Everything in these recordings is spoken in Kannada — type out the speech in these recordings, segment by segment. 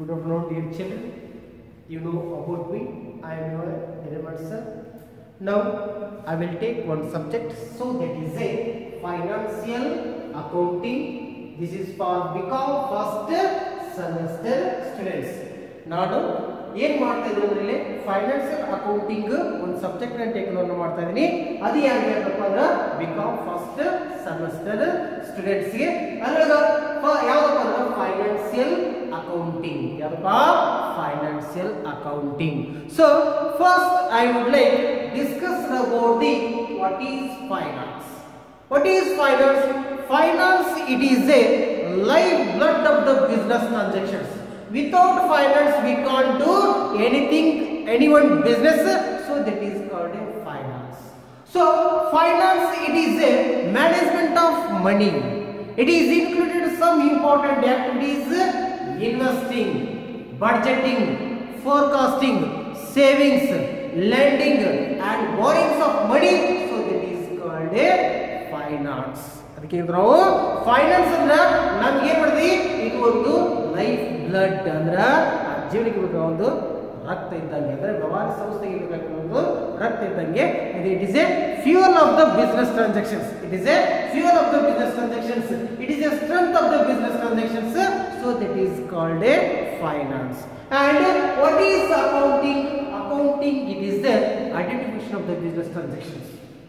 Good afternoon, dear children. You know about me. I am your element sir. Now, I will take one subject. So that is a financial accounting. This is for become first semester students. ನಾನು ಏನ್ ಮಾಡ್ತಾ ಇದ್ದೀನಿ ಅಂದ್ರೆ ಇಲ್ಲಿ ಫೈನಾನ್ಷಿಯಲ್ ಅಕೌಂಟಿಂಗ್ ಒಂದು ಸಬ್ಜೆಕ್ಟ್ ನಾನು ಟೇಕ್ ಓವರ್ ಮಾಡ್ತಾ ಇದ್ದೀನಿ ಅದು ಯಾರು ಯಾಕಪ್ಪ ಅಂದ್ರೆ ಬಿಕಾಮ್ ಫಸ್ಟ್ ಸೆಮಿಸ್ಟರ್ ಸ್ಟೂಡೆಂಟ್ಸ್ಗೆ ಅದ್ರಾಗ ಫ- ಯಾವ್ದಪ್ಪ ಅಂದ್ರೆ ಫೈನಾನ್ಷಿಯಲ್ ಅಕೌಂಟಿಂಗ್ ಯಾವ್ದಪ್ಪ financial accounting so first I would like discuss about the what is finance What is finance? Finance it is a lifeblood of the business transactions. Without finance we can't do anything, anyone business. So that is called a finance. So finance it is a management of money. It is included some important activities investing, budgeting, forecasting, savings, lending and borrowings of money. So that is called a finance ಅದಕ್ಕೆ ಏನ್ ನಾವು ಫೈನಾನ್ಸ್ ಅಂದ್ರ ನಮ್ಗೆ ಏನ್ ಮಾಡಿದ್ವಿ ಇದು ಒಂದು ಲೈಫ್ ಬ್ಲಡ್ ಅಂದ್ರ ಆ ಜೀವನಕ್ಕೆ ಬೇಕಾದ ಒಂದು ರಕ್ತ ಇದ್ದಂಗೆ ಅಂದ್ರೆ ವ್ಯವಹಾರ ಸಂಸ್ಥೆಗೆ ಬೇಕಾಗಿರೋ ಒಂದು ರಕ್ತ ಇದ್ದಂಗೆ ಇದು it is a fuel of the business transactions it is a fuel of the business transactions it is a strength of the business transactions so that is called a finance and what is accounting accounting it is the identification of the business transactions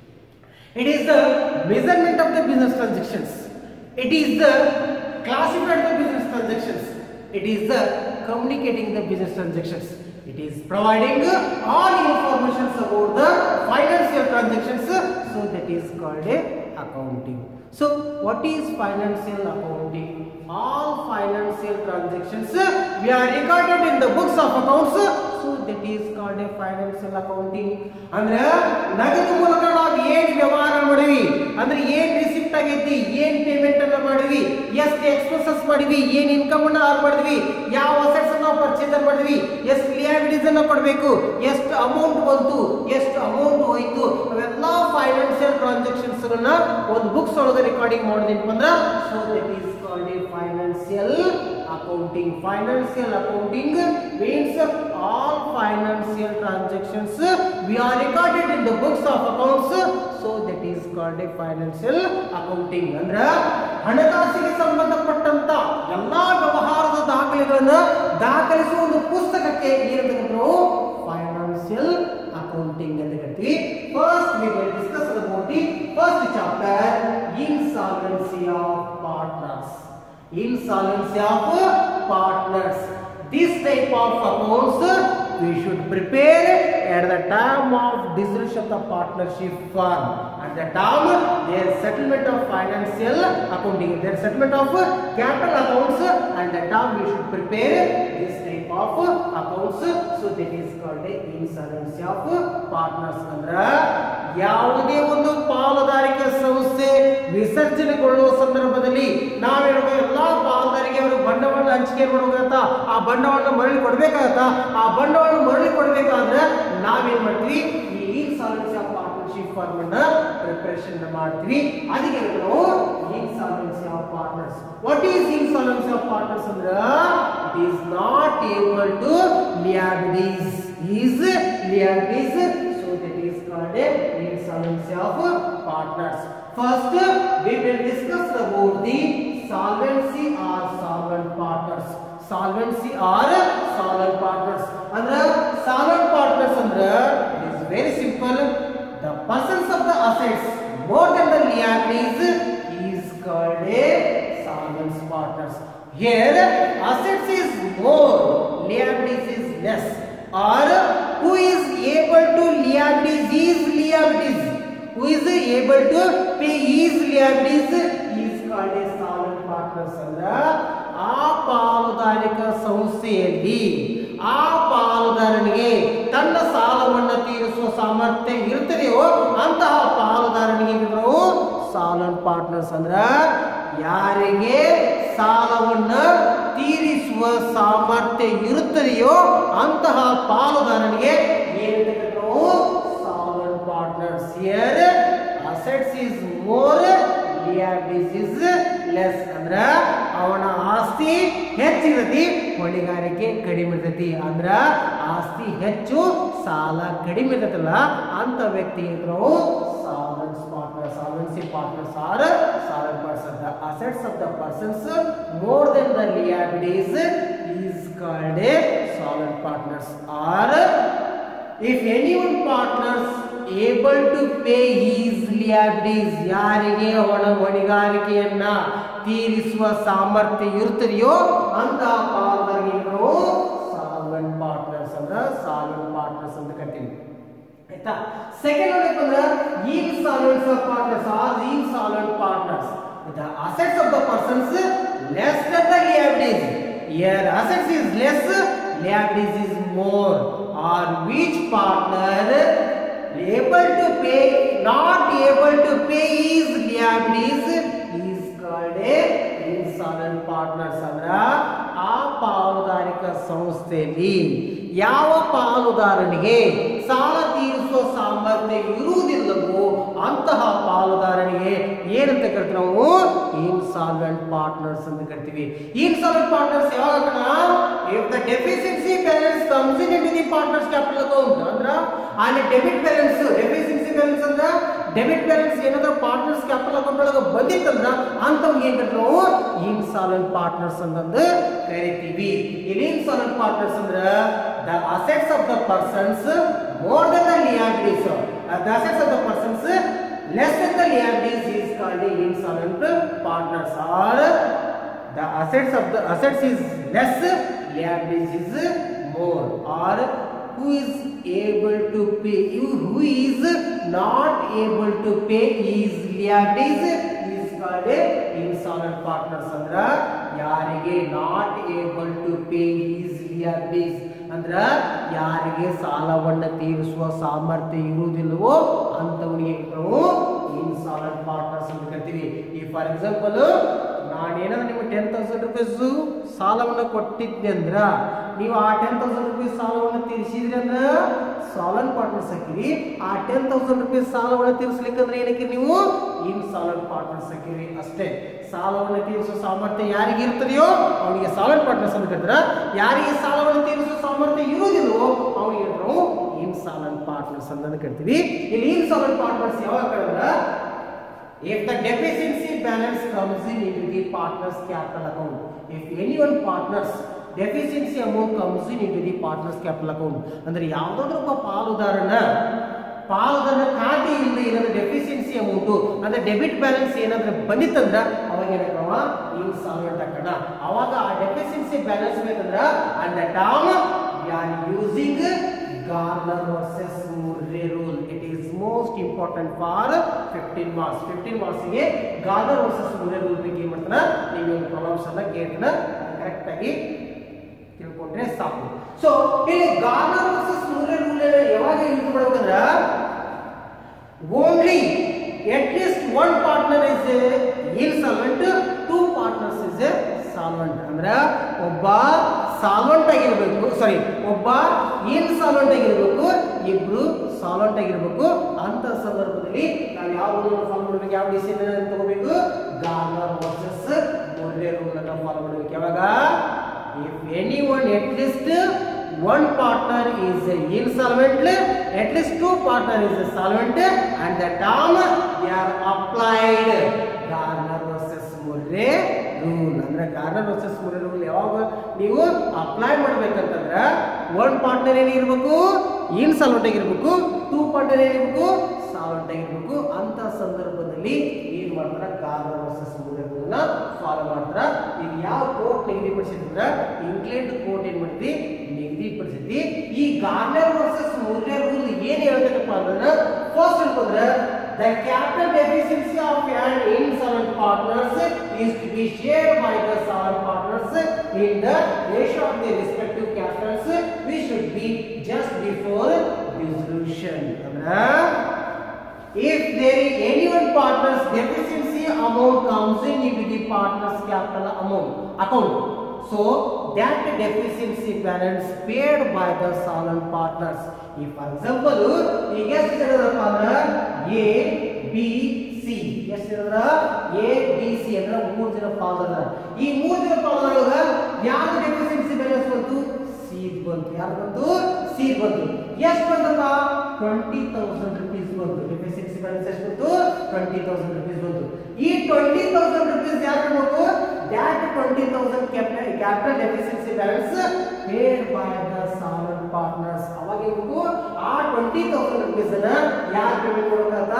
It is the measurement of the business transactions. It is the classified the business transactions. It is the communicating the business transactions. It is providing all information about the financial transactions. So that is called a accounting. So what is financial accounting? All financial transactions we are recorded in the books of accounts. So that is called a financial accounting. ಅಂದ್ರೆ ನಗದು ಮೂಲಕ ನಾವು ಏನ್ ವ್ಯವಹಾರ ಮಾಡಿವಿ ಅಂದ್ರೆ ಏನ್ ರಿಸಿಪ್ಟ್ ಆಗೈತಿ ಏನ್ ಪೇಮೆಂಟ್ ಅನ್ನ ಮಾಡಿವಿ ಎಷ್ಟು ಎಕ್ಸ್ಪೆನ್ಸಸ್ ಮಾಡಿವಿ ಏನ್ ಇನ್ಕಮ್ ಅನ್ನ ಆರ್ ಮಾಡಿದ್ವಿ ಯಾವ ಅಸೆಟ್ಸ್ ನಾವು ಪರ್ಚೇಸ್ ಮಾಡಿದ್ವಿ ಎಷ್ಟು ಲಿಯಾಬಿಲಿಟೀಸ್ ಅನ್ನ ಕೊಡಬೇಕು ಎಷ್ಟು ಅಮೌಂಟ್ ಬಂತು ಎಷ್ಟು ಅಮೌಂಟ್ ಹೋಯ್ತು ಅವೆಲ್ಲ ಫೈನಾನ್ಷಿಯಲ್ ಟ್ರಾನ್ಸಾಕ್ಷನ್ಸ್ ಗಳನ್ನ ಒಂದು ಬುಕ್ಸ್ ಒಳಗೆ ರೆಕಾರ್ಡಿಂಗ್ ಮಾಡೋದೇನಪ್ಪ ಅಂದ್ರ so that is called a financial accounting financial accounting means all financial transactions we are recorded in the books of accounts so that is called a financial accounting ಅಂದ್ರ ಹಣಕಾಸಿಗೆ ಸಂಬಂಧಪಟ್ಟಂತ ಎಲ್ಲಾ ವ್ಯವಹಾರದ ದಾಖಲೆಗಳನ್ನ ದಾಖಲಿಸುವ ಒಂದು ಪುಸ್ತಕಕ್ಕೆ ಏನಂತ ನಾವು ಫೈನಾನ್ಷಿಯಲ್ ಅಕೌಂಟಿಂಗ್ ಅಂತ ಕರಿತೀವಿ first we will discuss about the first chapter insolvency of partners insolvency of partners. This type of accounts we should prepare at the time of dissolution of the partnership firm. At the time their settlement of financial accounting, their settlement of capital accounts, and the time we should prepare this type of accounts. So that is called a insolvency of partners. ಅಂದ್ರ ಯಾವುದೇ ಒಂದು ಪಾಲುದಾರಿಕೆ ಸಂಸ್ಥೆ ವಿಸರ್ಜನೆಗೊಳ್ಳುವ ಸಂದರ್ಭದಲ್ಲಿ ನಾವೇನು ಎಲ್ಲಾ ಪಾಲುದಾರಿಗೆ ಅವರು ಬಂಡವಾಳ ಹಂಚಿಕೆ ಮಾಡಬೇಕಾಗತ್ತ ಆ ಬಂಡವಾಳ ಮರಳಿ ಕೊಡ್ಬೇಕಾಗತ್ತ ಆ ಬಂಡವಾಳ ಮರಳಿ ಕೊಡ್ಬೇಕಾದ್ರೆ ನಾವೇನ್ ಮಾಡ್ತೀವಿ ಈ ಇನ್ಸಾಲ್ವೆನ್ಸಿ ಆಫ್ ಪಾರ್ಟ್ನರ್ಶಿಪ್ ಫಾರ್ಮ್ ಅನ್ನ ಪ್ರಿಪರೇಷನ್ ಮಾಡ್ತೀವಿ ಅದಕ್ಕೆ ನಾವು insolvency of partners what is insolvency of partners ಅಂದ್ರ it is not able to liabilities is liabilities so that is called a insolvency of partners. First, we will discuss about the solvency or solvent partners. Solvency or solvent partners. ಅಂದ್ರೆ solvent partners ಅಂದ್ರೆ it is very simple. The persons of the assets more than the liabilities is called a solvent partners. Here, assets is more, liabilities is less. Or who is able to liabilities is liabilities. Who is able to pay his liabilities is called a solvent partners ಅಂದ್ರ ಆ ಪಾಲುದಾರಿಕ ಸಂಸ್ಥೆಯಲ್ಲಿ ಆ ಪಾಲುದಾರನಿಗೆ ತನ್ನ ಸಾಲವನ್ನು ತೀರಿಸುವ ಸಾಮರ್ಥ್ಯ ಇರ್ತದೆಯೋ ಅಂತಹ ಪಾಲುದಾರನಿಗೆ ನಾವು ಸಾಲನ್ ಪಾರ್ಟ್ನರ್ಸ್ ಅಂದ್ರ ಯಾರಿಗೆ ಸಾಲವನ್ನ ತೀರಿಸುವ ಸಾಮರ್ಥ್ಯ ಇರುತ್ತದೆಯೋ ಅಂತಹ ಪಾಲುದಾರನಿಗೆ ಏನಂತ ನಾವು solvent partners here assets is more liabilities is less ಅಂದ್ರ ಅವನ ಆಸ್ತಿ ಹೆಚ್ಚಿರ್ತೈತಿ ಹೊಣೆಗಾರಿಕೆ ಕಡಿಮೆ ಇರ್ತೈತಿ ಅಂದ್ರ ಆಸ್ತಿ ಹೆಚ್ಚು ಸಾಲ ಕಡಿಮೆ ಇರ್ತೈತಲ್ಲ ಅಂತ ವ್ಯಕ್ತಿ ಇದ್ರು solvents partner solvency partners are solvent person the assets of the persons more than the liabilities is called a solvent partners are if any one partners able to pay is liabilities ಯಾರಿಗೆ ಒಣ ಹೊಣೆಗಾರಿಕೆಯನ್ನ ತೀರಿಸುವ ಸಾಮರ್ಥ್ಯ ಇರುತ್ತದೆಯೋ ಅಂತ ಪಾಲ್ದಾರಿಗೆ ನಾವು ಸಾಲ್ವೆಂಟ್ ಪಾರ್ಟ್ನರ್ಸ್ ಅಂದ್ರ ಸಾಲ್ವೆಂಟ್ ಪಾರ್ಟ್ನರ್ಸ್ ಅಂತ ಕರಿತೀವಿ ಆಯ್ತಾ ಸೆಕೆಂಡ್ ನೋಡಕ್ ಬಂದ್ರ insolvents of partners are insolvent partners the assets of the persons less than the liabilities here assets is less liabilities is more or which partner able to pay not able to pay his liabilities is called a insolvent partners ಅಂದ್ರ ಆ ಪಾಲುದಾರಿಕ ಸಂಸ್ಥೆಯಲ್ಲಿ ಯಾವ ಪಾಲುದಾರನಿಗೆ ಸಾಲ ತೀರಿಸುವ ಸಾಮರ್ಥ್ಯ ಇರುವುದಿಲ್ಲವೋ ಅಂತಹ ಪಾಲುದಾರನಿಗೆ ಏನಂತ ಕರಿತೀವಿ ನಾವು ಇನ್ಸಾಲ್ವೆಂಟ್ ಪಾರ್ಟ್ನರ್ಸ್ ಅಂತ ಕರಿತೀವಿ ಇನ್ಸಾಲ್ವೆಂಟ್ ಪಾರ್ಟ್ನರ್ಸ್ ಯಾವಾಗ if the deficiency balance comes in in the partners capital account ಅಂದ್ರ ಅಲ್ಲಿ ಡೆಬಿಟ್ ಬ್ಯಾಲೆನ್ಸ್ ಡೆಫಿಷಿಯನ್ಸಿ ಬ್ಯಾಲೆನ್ಸ್ ಅಂದ್ರ ಡೆಬಿಟ್ ಬ್ಯಾಲೆನ್ಸ್ ಏನಾದ್ರು ಪಾರ್ಟ್ನರ್ಸ್ ಕ್ಯಾಪಿಟಲ್ ಅಕೌಂಟ್ ಒಳಗೆ ಬಂದಿತ್ತಂದ್ರ ಅಂತವ್ಗೆ ಏನ್ ಕರಿತೀವಿ ನಾವು ಇನ್ಸಾಲ್ವೆಂಟ್ ಪಾರ್ಟ್ನರ್ಸ್ ಅಂತಂದು ಕರಿತೀವಿ ಇಲ್ಲಿ ಇನ್ಸಾಲ್ವೆಂಟ್ ಪಾರ್ಟ್ನರ್ಸ್ ಅಂದ್ರ the assets of the persons more than the liabilities the assets of the persons less than the liabilities is called insolvent partners are the assets of the assets is less liabilities is more or who is able to pay you who is not able to pay his liabilities is called a insolvent partners ಅಂದ್ರ ಯಾರಿಗೆ not able to pay is liabilities ಅಂದ್ರ ಯಾರಿಗೆ ಸಾಲವನ್ನ ತೀರಿಸುವ ಸಾಮರ್ಥ್ಯ ಇರುವುದಿಲ್ಲವೋ ಅಂತವನಿಗೆ ನಾವು ಇನ್ಸಾಲ್ವೆಂಟ್ ಪಾರ್ಟ್ನರ್ಸ್ ಅಂತ ಕರಿತೀವಿ ಈ ಫಾರ್ ಎಕ್ಸಾಂಪಲ್ ನಾನೇನಾದ್ರು ನಿಮಗೆ ಟೆನ್ ತೌಸಂಡ್ ರುಪೀಸ್ ಸಾಲವನ್ನು ಕೊಟ್ಟಿದ್ದೆ ಅಂದ್ರ ನೀವು ಆ ಟೆನ್ ತೌಸಂಡ್ ರುಪೀಸ್ ಸಾಲವನ್ನು ತೀರಿಸಿದ್ರಿ ಅಂದ್ರ ಸಾಲನ್ ಪಾರ್ಟ್ನರ್ಸ್ ಹಾಕಿರಿ ಆ ಟೆನ್ ತೌಸಂಡ್ ರುಪೀಸ್ ಸಾಲವನ್ನು ತೀರಿಸ್ಲಿಕ್ಕಂದ್ರೆ ಏನಕ್ಕೆ ನೀವು ಇನ್ ಸಾಲನ್ ಪಾರ್ಟ್ನರ್ಸ್ ಹಾಕಿರಿ ಅಷ್ಟೇ ಸಾಲವನ್ನು ತೀರಿಸುವ ಸಾಮರ್ಥ್ಯ ಯಾರಿಗೆ ಇರ್ತದೆಯೋ ಅವನಿಗೆ ಸಾಲನ್ ಪಾರ್ಟ್ನರ್ಸ್ ಅಂತ ಕರೆದ್ರ ಯಾರಿಗೆ ಸಾಲವನ್ನು ತೀರಿಸುವ ಸಾಮರ್ಥ್ಯ ಇರುವುದಿಲ್ಲವೋ ಅವನಿಗೆ ನಾವು ಇನ್ ಸಾಲನ್ ಪಾರ್ಟ್ನರ್ಸ್ ಅಂತ ಕರಿತೀವಿ ಇಲ್ಲಿ ಇನ್ ಸಾಲನ್ ಪಾರ್ಟ್ನರ್ಸ್ ಯಾವಾಗ ಕರೆದ್ರ If the deficiency balance comes in into the partner's capital account, if any one partner's deficiency amount comes in into the partner's capital account, ಅಂದ್ರೆ ಯಾವುದಾದ್ರೂ ಒಬ್ಬ ಪಾಲುದಾರನ ಪಾಲುದಾರನ ಖಾತೆಯಿಂದ ಏನಾದ್ರು ಡೆಫಿಷಿಯನ್ಸಿ ಅಮೌಂಟು ಅಂದ್ರೆ ಡೆಬಿಟ್ ಬ್ಯಾಲೆನ್ಸ್ ಏನಾದ್ರು ಬಂದಿತ್ತಂದ್ರ ಅವಾಗ ಏನಕ್ಕವ ಇನ್ಸಾಲ್ವೆಂಟ್ ಹಾಕೋಣ ಅವಾಗ ಆ ಡೆಫಿಷಿಯನ್ಸಿ ಬ್ಯಾಲೆನ್ಸ್ ಬೇಕಂದ್ರ and the term we are using Garner versus Murray rule. It is most important for 15 marks. 15 marks ಗೆ Garner versus Murray rule ಬಗ್ಗೆ ಏನ್ ಮಾಡ್ತಾನ ನೀವು ಒಂದು ಪ್ರಾಬ್ಲಮ್ಸ್ ಅನ್ನ ಕೇಳ್ತಾನ ಕರೆಕ್ಟ್ ಆಗಿ ತಿಳ್ಕೊಂಡ್ರೆ ಸಾಕು ಸೊ ಇಲ್ಲಿ ಗಾರ್ನರ್ ವರ್ಸಸ್ Murray rule ಯಾವಾಗ ಯೂಸ್ ಮಾಡ್ಬೇಕಂದ್ರ only at least one partner is insolvent two partners is solvent ಅಂದ್ರೆ ಒಬ್ಬ ಸಾಲ್ವೆಂಟ್ ಆಗಿರ್ಬೇಕು ಸಾರಿ ಒಬ್ಬ ಏನ್ ಸಾಲ್ವೆಂಟ್ ಆಗಿರ್ಬೇಕು ಇಬ್ರು ಸಾಲ್ವೆಂಟ್ ಆಗಿರ್ಬೇಕು ಅಂತ ಸಂದರ್ಭದಲ್ಲಿ ನಾವು ಯಾವ ರೂಲ್ ಫಾಲೋ ಮಾಡ್ಬೇಕು ಯಾವ ಡಿಸಿಷನ್ ತಗೋಬೇಕು ಗಾರ್ನರ್ ವರ್ಸಸ್ ಮೊರ್ರೆ ರೂಲ್ ಅನ್ನ ಫಾಲೋ ಮಾಡ್ಬೇಕು ಯಾವಾಗ if any one at least one partner is insolvent at least two partner is solvent and the term they are applied garner versus murray rule ಅಂದ್ರೆ ಗಾರ್ನರ್ ವರ್ಸಸ್ ಮುರೆ ರೂಲ್ ಯಾವಾಗ ನೀವು ಅಪ್ಲೈ ಮಾಡ್ಬೇಕಂತಂದ್ರ ಒನ್ ಪಾರ್ಟ್ನರ್ ಏನಿರ್ಬೇಕು ಇನ್ಸಾಲ್ವೆಂಟ್ ಆಗಿರ್ಬೇಕು ಟೂ ಪಾರ್ಟ್ನರ್ ಏನಿರ್ಬೇಕು ಸಾಲ್ವೆಂಟ್ ಆಗಿರ್ಬೇಕು ಅಂತ ಸಂದರ್ಭದಲ್ಲಿ ಏನ್ ಮಾಡ್ತಾರ ಗಾರ್ನರ್ ವರ್ಸಸ್ ಮುರೆ ರೂಲ್ನ ಫಾಲೋ ಮಾಡ್ತಾರ ಈಗ ಯಾವ ಕೋರ್ಟ್ ನಿಗದಿಪಡಿಸಿದ್ರ ಇಂಗ್ಲೆಂಡ್ ಕೋರ್ಟ್ ಏನ್ ಮಾಡಿದ್ರಿ ನಿಗದಿಪಡಿಸಿದ್ವಿ ಈ ಗಾರ್ನರ್ ವರ್ಸಸ್ ಮುರೆ ರೂಲ್ ಏನ್ ಹೇಳ್ತದಪ್ಪ ಅಂದ್ರೆ ಫಸ್ಟ್ ಹೇಳ್ಕೊಂಡ್ರೆ The capital deficiency of an insolvent partners is to be shared by the solvent partners in the ratio of their respective capitals which should be just before dissolution. ಅಂದ್ರೆ if there is any one partner's deficiency amount comes in into the partner's capital amount account so that deficiency balance paid by the solvent partners if for example ಈಗ ಎಷ್ಟು ಹೇಳಿದ್ರಪ್ಪ ಅಂದ್ರೆ ಎ ಬಿ ಸಿ ಎಷ್ಟು ಇದ್ರ ಎ ಬಿ ಸಿ ಅಂದ್ರೆ ಮೂರು ಜನ ಪಾಲ್ದಾರ ಈ ಮೂರು ಜನ ಪಾಲ್ದಾರೊಳಗ ಯಾರು ಡೆಫಿಸಿಯನ್ಸಿ ಬ್ಯಾಲೆನ್ಸ್ ಬಂತು ಸಿ ಬಂತು ಯಾರು ಬಂತು ಸಿ ಬಂತು ಎಷ್ಟು ಬಂತಪ್ಪ ಟ್ವೆಂಟಿ ತೌಸಂಡ್ ರುಪೀಸ್ ಬಂತು ಡೆಫಿಸಿಯನ್ಸಿ ಬ್ಯಾಲೆನ್ಸ್ ಎಷ್ಟು ಬಂತು ಟ್ವೆಂಟಿ ತೌಸಂಡ್ ರುಪೀಸ್ ಬಂತು ಈ ಟ್ವೆಂಟಿ ತೌಸಂಡ್ ರುಪೀಸ್ ಯಾರು ಬೇಕು that 20,000 capital capital deficiency balance paid by the solvent partners ಅವಾಗ ಇವ್ರು ಆ 20,000 rupees ಅನ್ನ ಯಾರು ಪೇಮೆಂಟ್ ಮಾಡ್ಬೇಕಂತ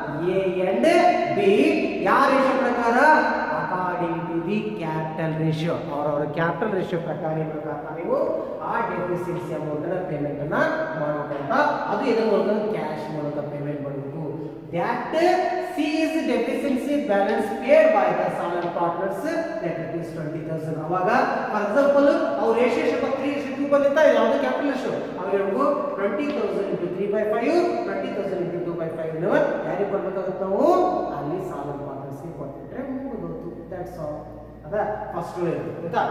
ಎ ಅಂಡ್ ಬಿ ಯಾರ ರೇಷಿಯೋ ಪ್ರಕಾರ according to the capital ratio ಅವರವರ ಕ್ಯಾಪಿಟಲ್ ರೇಷಿಯೋ ಪ್ರಕಾರ ಏನ್ ಮಾಡ್ಬೇಕಂತ ನೀವು ಆ ಡೆಫಿಸಿಯನ್ಸಿ ಅಮೌಂಟ್ ಅನ್ನ ಪೇಮೆಂಟ್ ಅನ್ನ ಮಾಡ್ಬೇಕಂತ ಅದು ಇದರ ಮೂಲಕ ಕ್ಯಾಶ್ ಮೂಲಕ ಪೇಮೆಂಟ್ ಮಾಡಬೇಕು that C is deficiency balance paid by the silent partners that it is 20000 ಅವಾಗ ಫಾರ್ ಎಕ್ಸಾಂಪಲ್ ಅವ್ರ ರೇಷಿಯೋ ಸ್ವಲ್ಪ 3 ರೇಷಿಯೋ 2 ಬಂದಿತ್ತ ಯಾವುದು ಕ್ಯಾಪಿಟಲ್ ರೇಷಿಯೋ ಅವಾಗ ಹೇಳ್ಬೇಕು 20000 into 3 by 5 20000 into 2 by 5 ನಾವು ಯಾರಿಗೆ ಕೊಡ್ಬೇಕಾಗುತ್ತೆ ನಾವು ಅಲ್ಲಿ ಸಾಲನ್ ಪಾರ್ಟ್ನರ್ಸ್ ಗೆ ಕೊಟ್ಬಿಟ್ರೆ ಮುಗಿದೋತು ದಟ್ಸ್ ಆಲ್ ಅದ ಫಸ್ಟ್ ರೂಲ್ ಆಯ್ತಾ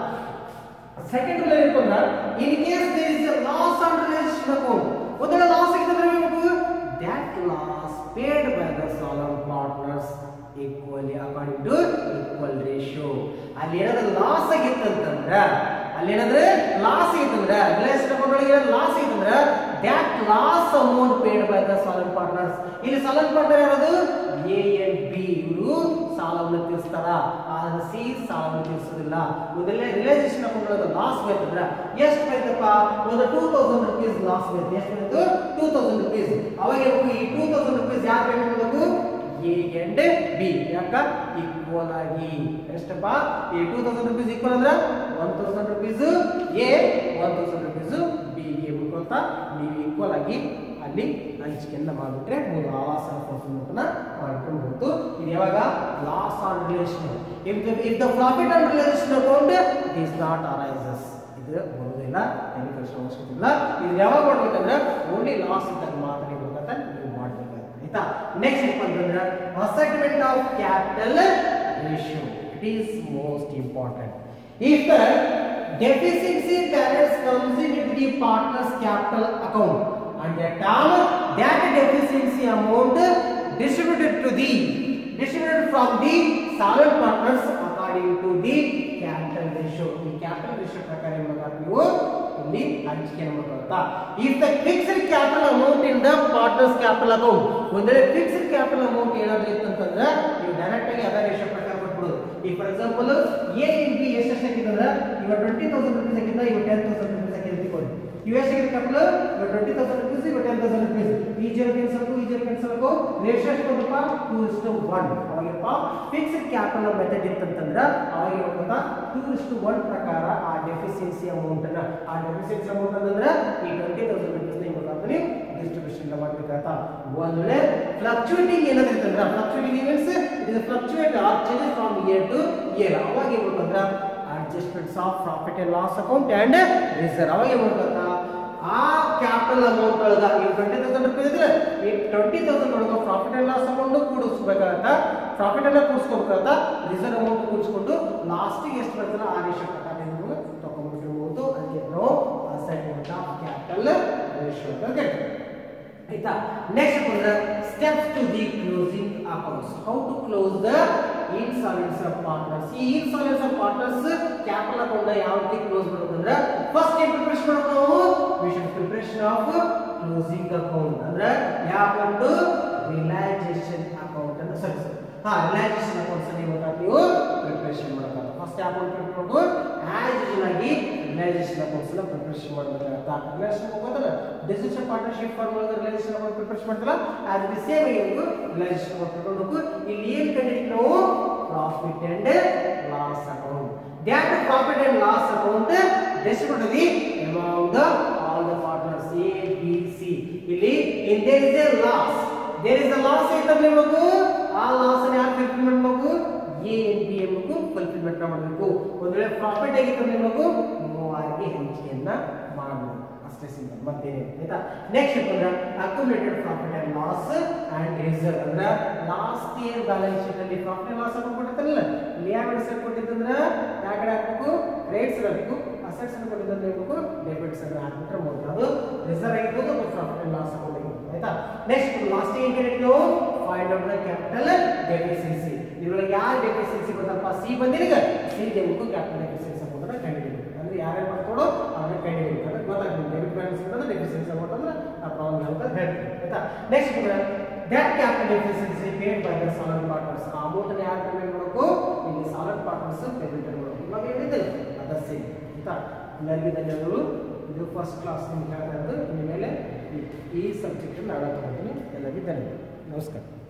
ಸೆಕೆಂಡ್ ರೂಲ್ ಏನಪ್ಪ ಅಂದ್ರೆ in case there is a loss on realisation account ಒಂದು ವೇಳೆ ಲಾಸ್ ಆಗಿದ್ರೆ ಹೇಳ್ಬೇಕು that loss paid by the solemn partners equally according to equal ratio ಅಲ್ಲಿ ಏನಾದ್ರು ಲಾಸ್ ಆಗಿತ್ತಂತಂದ್ರ ಅಲ್ಲಿ ಏನಾದ್ರೆ ಲಾಸ್ ಆಗಿತ್ತಂದ್ರ ರಿಲೇಷನ್ ಅಕೌಂಟ್ ಒಳಗೆ ಏನಾದ್ರು ಲಾಸ್ ಆಗಿತ್ತಂದ್ರ that loss amount paid by the solemn partners ಇಲ್ಲಿ solemn partner ಯಾರದು ಎ ಅಂಡ್ ಬಿ ಇವರು ಸಾಲವನ್ನು ತೀರಿಸ್ತಾರ ಆದ್ರೆ ಸಿ ಸಾಲವನ್ನು ತೀರಿಸೋದಿಲ್ಲ ಮೊದಲನೇ ರಿಲೈಸೇಷನ್ ಅಕೌಂಟ್ ಒಳಗೆ ಲಾಸ್ ಬರ್ತದ್ರ ಎಷ್ಟು ಬರ್ತಪ್ಪ ಒಂದು ಟೂ ತೌಸಂಡ್ ರುಪೀಸ್ ಲಾಸ್ ಬರುತ್ತೆ ಎಷ್ಟು ಬಂತು ಟೂ ತೌಸಂಡ್ ರುಪೀಸ್ ಅವಾಗ ಹೇಳ್ಬೇಕು ಈ ಟೂ ತೌಸಂಡ್ ರುಪೀಸ್ ಯಾರು ಪೇಮೆಂಟ್ ಮಾಡಬೇಕು ಎ ಅಂಡ್ ಬಿ ಯಾಕ ಈಕ್ವಲ್ ಆಗಿ ಎಷ್ಟಪ್ಪ ಈ ಟೂ ತೌಸಂಡ್ ರುಪೀಸ್ ಈಕ್ವಲ್ ಅಂದ್ರೆ one thousand rupees A one thousand rupees B ಗೆ ಅಂತ ನೀವು ಈಕ್ವಲ್ ಆಗಿ ಅಲ್ಲಿ ಹಂಚಿಕೆಯನ್ನ ಮಾಡಿಬಿಟ್ರೆ ನೀವು ಲಾಸ್ ಆನ್ ಪರ್ಫಾರ್ಮೆನ್ಸ್ನ ಮಾಡ್ಕೊಳ್ಬಹುದು ಇದು ಯಾವಾಗ loss on realisation if the if the profit on realisation account it is not arises ಇದು ಬರುವುದಿಲ್ಲ ಏನು ಕಷ್ಟ ಅವಶ್ಯಕತೆ ಇದು ಯಾವಾಗ ಮಾಡ್ಬೇಕಂದ್ರೆ ಓನ್ಲಿ ಲಾಸ್ ಇದ್ದಾಗ ಮಾತ್ರ ಇರ್ಬೇಕಂತ ನೀವು ಮಾಡ್ಬೇಕಾಗುತ್ತೆ ಆಯ್ತಾ ನೆಕ್ಸ್ಟ್ ಏನಪ್ಪ ಅಂತಂದ್ರೆ ascertainment of capital ratio it is most important if the deficiency balance comes into the partner's capital account and that time that deficiency amount distributed to the distributed from the solvent partners according to the capital ratio ಈ capital ratio ಪ್ರಕಾರ ಏನು ಮಾಡ್ತಾರೆ ನೀವು ಇಲ್ಲಿ ಹಂಚಿಕೆಯನ್ನು ಮಾಡ್ಕೊಳ್ತಾ if the fixed capital amount in the partner's capital account ಒಂದು ವೇಳೆ fixed capital amount ಏನಾದ್ರು ಇತ್ತಂತಂದ್ರೆ ನೀವು ಡೈರೆಕ್ಟ್ ಆಗಿ ಅದೇ ರೇಷಿಯೋ ಪ್ರಕಾರ ಕೊಟ್ಬಿಡೋದು ಈ for example A in B ಎಷ್ಟು ಹಾಕಿದ್ರೆ ಇವ ಟ್ವೆಂಟಿ ತೌಸಂಡ್ ರುಪೀಸ್ ಹಾಕಿದ್ರೆ ಇವ ಟೆನ್ ತೌಸಂಡ್ ರುಪೀಸ್ ಹಾಕಿ ತಿಳ್ಕೊಳ್ಳಿ ಇವ ಎಷ್ಟು ಹಾಕಿದ್ರೆ ಕಪ್ಪಲ್ ಇವ ಟ್ವೆಂಟಿ ತೌಸಂಡ್ ರುಪೀಸ್ ಇವ ಟೆನ್ ತೌಸಂಡ್ ರುಪೀಸ್ ಈ ಜೀರೋ ಕ್ಯಾನ್ಸಲ್ಕು ಈ ಜೀರೋ ಕ್ಯಾನ್ಸಲ್ಕು ರೇಷಿಯೋ ಎಷ್ಟು ಬಂದಪ್ಪ ಟೂ ಇಸ್ಟು ಒನ್ ಅವಾಗಪ್ಪ ಫಿಕ್ಸ್ಡ್ ಕ್ಯಾಪಿಟಲ್ ಮೆಥಡ್ ಇತ್ತಂತಂದ್ರೆ ಅವಾಗ ಏನಂತ ಟೂ ಇಸ್ಟು ಒನ್ ಪ್ರಕಾರ ಆ ಡೆಫಿಸಿಯನ್ಸಿ ಅಮೌಂಟ್ ಅನ್ನ ಆ ಡೆಫಿಸಿಯನ್ಸಿ ಅಮೌಂಟ್ ಅಂತಂದ್ರೆ ಈ ಟ್ವೆಂಟಿ ತೌಸಂಡ್ ರುಪೀಸ್ ನ ನೀವು ಡಿಸ್ಟ್ರಿಬ್ಯೂಷನ್ ಮಾಡ್ಬೇಕಾಗತ್ತ ಒಂದ್ ವೇಳೆ ಫ್ಲಕ್ಚುಯೇಟಿಂಗ್ ಏನಾದ್ರು ಇತ್ತಂದ್ರೆ fluctuating means it is fluctuate or changes from year to year ಅವಾಗ ಏನ್ ಮಾಡ್ಬೇಕಂದ್ರೆ adjustments of profit and loss account and reserve ಅವಾಗ ಏನ್ ಮಾಡ್ಬೇಕ ಆ ಕ್ಯಾಪಿಟಲ್ ಅಮೌಂಟ್ ಒಳಗ ಈ ಟ್ವೆಂಟಿ ತೌಸಂಡ್ ರುಪೀಸ್ ಇದ್ರೆ ಈ ಟ್ವೆಂಟಿ ತೌಸಂಡ್ ಒಳಗ ಪ್ರಾಫಿಟ್ ಅಂಡ್ ಲಾಸ್ ಅಮೌಂಟ್ ಕೂಡಿಸ್ಬೇಕಾಗತ್ತ ಪ್ರಾಫಿಟ್ ಅನ್ನ ಕೂಡಿಸ್ಕೋಬೇಕಾಗತ್ತ ರಿಸರ್ವ್ ಅಮೌಂಟ್ ಕೂಡಿಸ್ಕೊಂಡು ಲಾಸ್ಟಿಗೆ ಎಷ್ಟು ಬರ್ತಲ್ಲ ಆ ರೇಷಿಯೋ ಪ್ರಕಾರ ನೀವು ತಗೊಂಡ್ಬಿಟ್ಟಿರ್ಬೋದು ಅದಕ್ಕೆ ನಾವು ಅಸೈನ್ಮೆಂಟ್ ಆಫ್ ಕ್ಯಾಪಿಟಲ್ ರೇಷಿಯೋ ಅಂತ ಕರಿತೀವಿ ಆಯ್ತಾ ನೆಕ್ಸ್ಟ್ ಬಂದ್ರೆ steps to the closing accounts how to close the insolvency of partners ಈ insolvency of partners capital account ಯಾವ ರೀತಿ ಕ್ಲೋಸ್ ಮಾಡೋದಂದ್ರೆ ಫಸ್ಟ್ ಏನ್ ಪ್ರಿಪರೇಷನ್ ಮಾಡಬೇಕು ನಾವು ವಿಷನ್ ಪ್ರಿಪರೇಷನ್ ಆಫ್ ಕ್ಲೋಸಿಂಗ್ ಅಕೌಂಟ್ ಅಂದ್ರೆ ಯಾವ ಅಕೌಂಟ್ ರಿಲೈಸೇಷನ್ ಅಕೌಂಟ್ ಅಂತ ಸರಿ ಸರಿ ಹಾ ರಿಲೈಸೇಷನ್ ಅಕೌಂಟ್ಸ್ ಅನ್ನು ಇವಾಗ ನೀವು ಪ್ರಿಪರೇಷನ್ ಮಾಡಬೇಕು ಫಸ್ಟ್ ಯಾವ ಅಕೌಂಟ್ ಪ್ರಿಪೇರ್ ಮಾಡಬೇಕು ಆಸ್ ಯೂಶುವಲ್ ಆಗಿ ರಿಲೈಸೇಷನ್ ಅಕೌಂಟ್ಸ್ ಅನ್ನ ಪ್ರಿಪರೇಷನ್ ಮಾಡಬೇಕಾಗುತ್ತೆ ರಿಲೈಸೇಷನ್ ಗೊತ್ತಲ್ಲ ಡಿಸಿಷನ್ ಪಾರ್ಟ್ನರ್ಶಿಪ್ ಫಾರ್ಮ್ ಒಳಗೆ ರಿಲೈಸೇಷನ್ ಅಕೌಂಟ್ ಪ್ರಿಪರೇಷನ್ ಮಾಡ್ತಲ್ಲ ಆಸ್ ಇಟ್ ಸೇಮ್ ಏನು ರಿಲೈಸೇಷನ್ ಅಕೌಂಟ್ ತಗೊಂಡು ಇಲ್ಲಿ ಏನು ಕಂಡಿದ್ದೀವಿ ನಾವು profit and loss account that profit and loss account distributed the among the all the partners A B C ಇಲ್ಲಿ in there is a loss there is a loss ಐತಲ್ಲ ನಿಮಗೂ ಆ ಲಾಸ್ ಅನ್ನು ಯಾರು ಫುಲ್ಫಿಲ್ಮೆಂಟ್ ಮಾಡಬೇಕು ಎ ಎನ್ ಬಿ ಎಂಬುದು ಫುಲ್ಫಿಲ್ಮೆಂಟ್ ಮಾಡಬೇಕು ಒಂದು ವೇಳೆ ಪ್ರಾಫಿಟ್ ಆಗಿತ್ತು ನಿಮಗೂ ಮೂವರಿಗೆ ಹಂಚಿಕೆಯನ್ನ ಮಾಡಬೇಕು ಅಷ್ಟೇ ಸಿಂಪಲ್ ಮತ್ತೇನೆ ಆಯ್ತಾ ನೆಕ್ಸ್ಟ್ ಅಂದ್ರೆ accumulated profit and loss and reserve ಅಂದ್ರೆ ಲಾಸ್ಟ್ ಇಯರ್ ಬ್ಯಾಲೆನ್ಸ್ ಶೀಟ್ ಅಲ್ಲಿ ಪ್ರಾಫಿಟ್ ಲಾಸ್ ಅನ್ನು ಕೊಟ್ಟಿರ್ತಾರಲ್ಲ ಇಲ್ಲಿ ಯಾವ ಹೆಸರು ಕೊಟ್ಟಿದ್ದಂದ್ರೆ ಯಾವ ಕಡೆ ಹಾಕ್ಬೇಕು ಕ್ರೆಡಿಟ್ಸ್ ಹಾಕಬೇಕು ಅಸೆಟ್ಸ್ ಅನ್ನು ಕೊಟ್ಟಿದ್ದಂದ್ರೆ ಹಾಕ್ಬೇಕು ಡೆಬಿಟ್ಸ್ ಅನ್ನು ಹಾಕ್ಬಿಟ್ರೆ ಮುಗಿದು ಅದು ರಿಸರ್ವ್ ಆಗಿರ್ಬೋದು ಪ್ರಾಫಿಟ್ ಅಂಡ್ ಲಾಸ್ ಅಕೌಂಟ್ ಆಗಿರ್ಬೋದು ಆಯ್ತಾ ಆಯ್ತಾ ನೆಕ್ಸ್ಟ್ ಲಾಸ್ಟ್ ಏನ್ ಕೇಳಿದ್ವು find out the capital deficiency ಇದ್ರೊಳಗೆ ಯಾರು ಡೆಫಿಸಿಯನ್ಸಿ ಗೊತ್ತಪ್ಪ ಸಿ ಬಂದಿರಿಗ ಸಿ ದೇವಕ್ಕೂ ಕ್ಯಾಪಿಟಲ್ ಡೆಫಿಸಿಯನ್ಸಿ ಅಮೌಂಟ್ ಕಂಡುಹಿಡಿಬೇಕು ಅಂದ್ರೆ ಯಾರ್ಯಾರು ಮಾಡ್ಕೊಡೋ ಅದನ್ನ ಕಂಡುಹಿಡಿಬೇಕು ಅಂದ್ರೆ ಗೊತ್ತಾಗ್ತದೆ ಡೆಬಿಟ್ ಬ್ಯಾಲೆನ್ಸ್ ಅಂದ್ರೆ ಡೆಫಿಸಿಯನ್ಸಿ ಅಮೌಂಟ್ ಅಂದ್ರೆ ಆ ಪ್ರಾಬ್ಲಮ್ ಅಂತ ಹೇಳ್ತೀವಿ ಆಯ್ತಾ next that capital deficiency paid by the solvent partners ಆ ಅಮೌಂಟ್ ಯಾರು ಪೇಮೆಂಟ್ ಮಾಡಬೇಕು ಇಲ್ಲಿ ಸಾಲನ್ ಪಾರ್ಟ್ನರ್ಸ್ ಪೇಮೆಂಟ್ ಮಾಡಬೇಕು ಇವಾಗ ಹೇಳಿದ್ದೆ ಅದರ ಸೇಮ್ ಆಯ್ತಾ ಎಲ್ಲರಿಗೂ ಧನ್ಯವಾದಗಳು ಇದು ಫಸ್ಟ್ ಕ್ಲಾಸ್ ನಿಮ್ಗೆ ಹೇಳ್ತಾ ಇರೋದು ಇನ್ಮೇಲೆ ಈ- ಈ ಸಬ್ಜೆಕ್ಟ್ ನಾಳೆ ತಗೊಳ್ತೀನಿ ಎಲ್ಲರಿಗೂ ಧನ್ಯವಾದ ನಮಸ್ಕಾರ